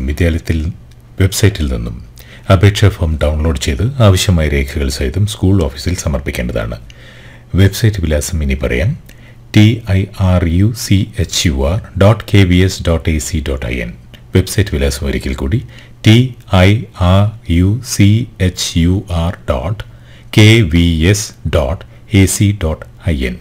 വിദ്യാലയത്തിൽ വെബ്സൈറ്റിൽ നിന്നും അപേക്ഷാ ഫോം ഡൗൺലോഡ് ചെയ്ത് ആവശ്യമായ രേഖകൾ സഹിതം സ്കൂൾ ഓഫീസിൽ സമർപ്പിക്കേണ്ടതാണ് വെബ്സൈറ്റ് വിലാസം ഇനി പറയാം T I R U C H U R dot K V S dot A C dot I N website വിലാസം ഒരിക്കൽ കൂടി T I R U C H U R dot K V S dot A C dot I N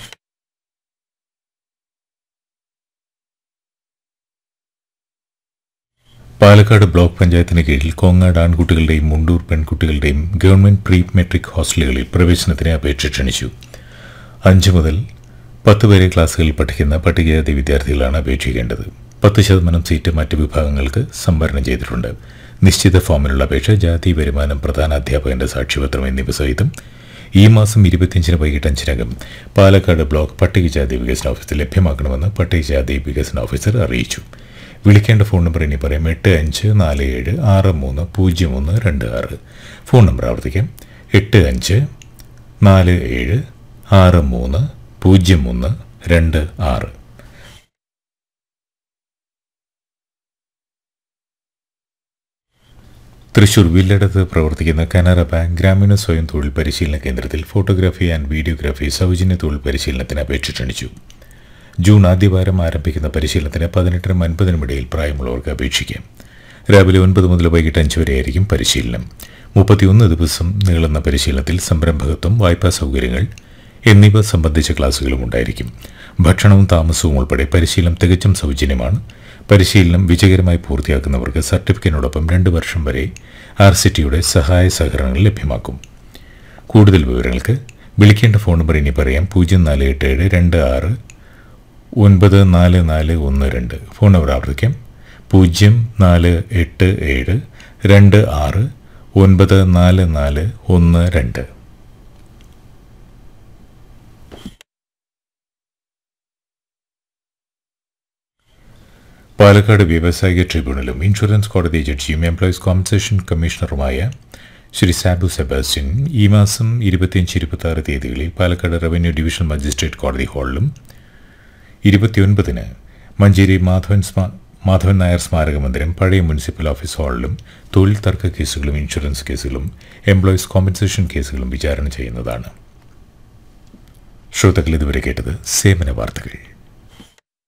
Palakkad block പഞ്ചായത്തിന് കീഴിൽ കോങ്ങാട് ആൺകുട്ടികളുടെയും മുണ്ടൂർ പെൺകുട്ടികളുടെയും government pre matric ഹോസ്റ്റലുകളിൽ പ്രവേശനത്തിന് അപേക്ഷ ക്ഷണിച്ചു അഞ്ച് മുതൽ പത്ത് വരെ ക്ലാസ്സുകളിൽ പഠിക്കുന്ന പട്ടികജാതി വിദ്യാർത്ഥികളാണ് അപേക്ഷിക്കേണ്ടത് പത്ത് ശതമാനം സീറ്റ് മറ്റ് വിഭാഗങ്ങൾക്ക് സംവരണം ചെയ്തിട്ടുണ്ട് നിശ്ചിത ഫോമിലുള്ള അപേക്ഷ ജാതി വരുമാനം പ്രധാന അധ്യാപകന്റെ സാക്ഷ്യപത്രം എന്നിവ സഹിതം ഈ മാസം ഇരുപത്തിയഞ്ചിന് വൈകിട്ട് അഞ്ചിനകം പാലക്കാട് ബ്ലോക്ക് പട്ടികജാതി വികസന ഓഫീസിൽ ലഭ്യമാക്കണമെന്ന് പട്ടികജാതി വികസന ഓഫീസർ അറിയിച്ചു വിളിക്കേണ്ട ഫോൺ നമ്പർ ഇനി പറയാം എട്ട് അഞ്ച് നാല് ഏഴ് ആറ് മൂന്ന് പൂജ്യം ഒന്ന് രണ്ട് ആറ് ഫോൺ നമ്പർ ആവർത്തിക്കാം എട്ട് അഞ്ച് നാല് ഏഴ് ആറ് മൂന്ന് പൂജ്യം ഒന്ന് രണ്ട് ആറ് തൃശൂർ വില്ലടത്ത് പ്രവർത്തിക്കുന്ന കനറ ബാങ്ക് ഗ്രാമീണ സ്വയം തൊഴിൽ പരിശീലന കേന്ദ്രത്തിൽ ഫോട്ടോഗ്രാഫി ആൻഡ് വീഡിയോഗ്രാഫി സൗജന്യ തൊഴിൽ പരിശീലനത്തിന് അപേക്ഷ ക്ഷണിച്ചു ജൂൺ ആദ്യവാരം ആരംഭിക്കുന്ന പരിശീലനത്തിന് പതിനെട്ടിനും അൻപതിനും ഇടയിൽ പ്രായമുള്ളവർക്ക് അപേക്ഷിക്കാം രാവിലെ ഒൻപത് മുതൽ വൈകിട്ട് അഞ്ച് വരെയായിരിക്കും പരിശീലനം മുപ്പത്തിയൊന്ന് ദിവസം നീളുന്ന പരിശീലനത്തിൽ സംരംഭകത്വം വായ്പാ സൗകര്യങ്ങൾ എന്നിവ സംബന്ധിച്ച ക്ലാസുകളും ഉണ്ടായിരിക്കും ഭക്ഷണവും താമസവും ഉൾപ്പെടെ പരിശീലനം തികച്ചും സൗജന്യമാണ് പരിശീലനം വിജയകരമായി പൂർത്തിയാക്കുന്നവർക്ക് സർട്ടിഫിക്കറ്റിനോടൊപ്പം രണ്ട് വർഷം വരെ ആർ സി ടിയുടെ സഹായ സഹകരണങ്ങൾ ലഭ്യമാക്കും കൂടുതൽ വിവരങ്ങൾക്ക് വിളിക്കേണ്ട ഫോൺ നമ്പർ ഇനി പറയാം പൂജ്യം നാല് എട്ട് ഏഴ് രണ്ട് ആറ് ഒൻപത് നാല് നാല് ഒന്ന് രണ്ട് ഫോൺ നമ്പർ ആവർത്തിക്കാം പൂജ്യം നാല് എട്ട് ഏഴ് രണ്ട് ആറ് ഒൻപത് നാല് നാല് ഒന്ന് രണ്ട് പാലക്കാട് വ്യാവസായിക ട്രിബ്യൂണലും ഇൻഷുറൻസ് കോടതി ജഡ്ജിയും എംപ്ലോയീസ് കോമ്പൻസേഷൻ കമ്മീഷണറുമായ ശ്രീ സാബു സെബാസ്റ്റ്യൻ ഈ മാസം ഇരുപത്തിയഞ്ച് ഇരുപത്തി ആറ് തീയതികളിൽ പാലക്കാട് റവന്യൂ ഡിവിഷൻ മജിസ്ട്രേറ്റ് കോടതി ഹാളിലും ഇരുപത്തിയൊൻപതിന് മഞ്ചേരി മാധവൻ സ്മാ മാധവൻ നായർ സ്മാരക മന്ദിരം പഴയ മുനിസിപ്പൽ ഓഫീസ് ഹാളിലും തൊഴിൽ തർക്ക കേസുകളും ഇൻഷുറൻസ് കേസുകളും എംപ്ലോയീസ് കോമ്പൻസേഷൻ കേസുകളും വിചാരണ ചെയ്യുന്നതാണ് ശ്രോതാക്കൾ ഇതുവരെ കേട്ടത് സേവന വാർത്തകൾ